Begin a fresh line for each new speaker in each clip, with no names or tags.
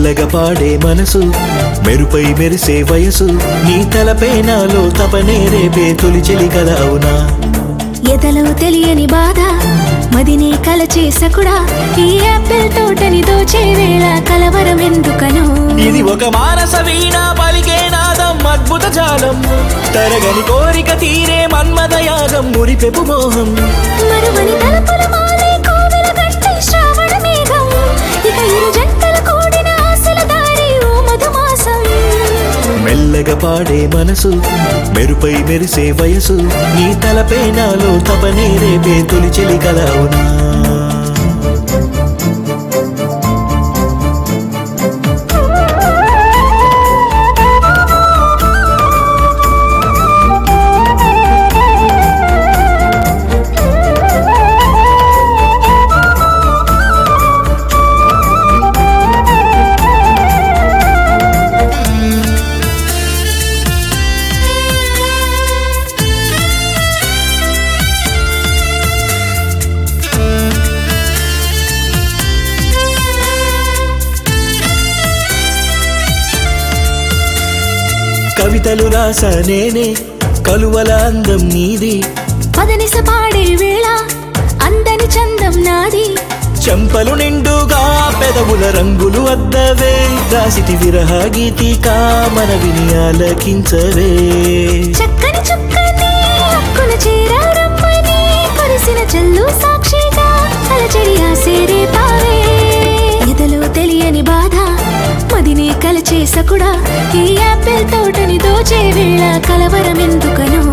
మెల్లగా పాడే మనసు మెరుపై మెరిసే వయసు నీ తలపై నాలో తపనే రేపే తొలి చెలి కల అవునా
ఎదలో తెలియని బాధ మదిని కలచే సకుడా ఈ యాపిల్ తోటని దోచే వేళ కలవరం ఎందుకనో
ఇది ఒక మానస వీణ పలికే నాదం అద్భుత జాలం తరగని కోరిక తీరే మన్మద యాగం మురిపెపు మోహం
మరువని తలుపుల మాలే కోవెల గంటే శ్రావణ మేఘం ఇక ఇరు జంటల కూడిన ఆశల దారి ఓ మధుమాసం
మెల్లగా పాడే మనసు మెరుపై మెరిసే వయసు నీ తలపై నాలో తపనే రేపే తొలి చెలి కల అవునా కవితలు రాస నేనే కలువల అందం నీది
పదనిస పాడే వేళ అందని చందం నాది
చెంపలు నిండుగా పెదవుల రంగులు అద్దవే రాసిటి విరహ గీతికా మన విని ఆలకించవే
చక్కని చుక్కని హక్కున చేరారమ్మని కురిసిన చల్లు సాక్షిగా అలచడి ఆసేరే పావే ఎదలో తెలియని బాధ మదిని కలచే సకుడా ఈ యాపిల్ తోటని దోచే వేళ కలవరం ఎందుకనో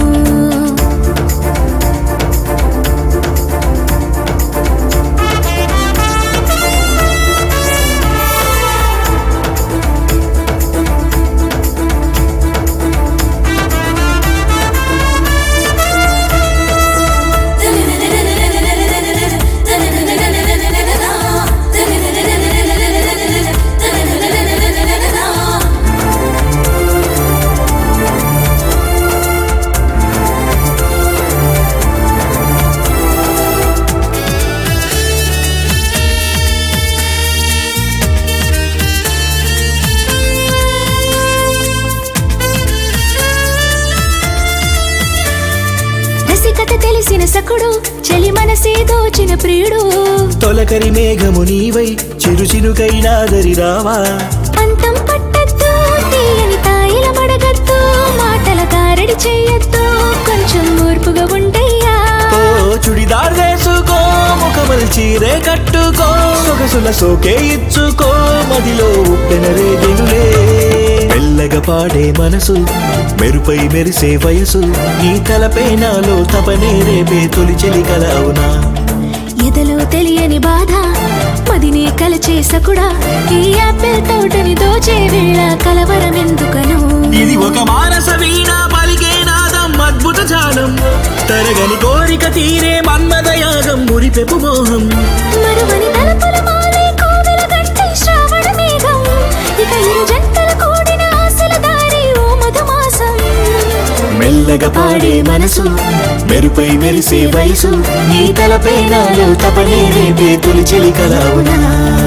రసికత తెలిసిన సకుడు చెలి మనసే దోచిన ప్రియుడు
తొలకరి మేఘము నీవై చిరు చిరుకైనాదరి రావా
పంతం పట్టద్దు తీయని తాయిల మడగద్దు మాటల కారడి చేయొద్దు కొంచెం ఓర్పుగా ఉండయ్యా
ఓ చుడిదార్ వేసుకో ముఖమల్ చీరే కట్టుకో సొగసుల సోకే ఇచ్చుకో మదిలో ఉప్పెన రేగెనులే మెల్లగా పాడే మనసు మెరుపై మెరిసే వయసు నీ తలపై నాలో తపనే రేపే తొలి చెలి కల అవునా
ఎదలో తెలియని బాధ మదిని కలచే సకుడా ఈ యాపిల్ తోటని దోచే వేళ కలవరం ఎందుకనో
ఇది ఒక మానస వీణ పలికే నాదం అద్భుత జాలం తరగని కోరిక తీరే మన్మద యాగం మురిపెపు మోహం
మరువని తలుపుల మాలే కోవెల గంటే శ్రావణ మేఘం ఇక ఇరు జంటల కూడిన ఆశల దారి ఓ మధుమాసం
మెల్లగా పాడే మనసు మెరుపై మెరిసే వయసు నీ తలపై నాలో తపనే రేపే తొలి చెలి కల అవునా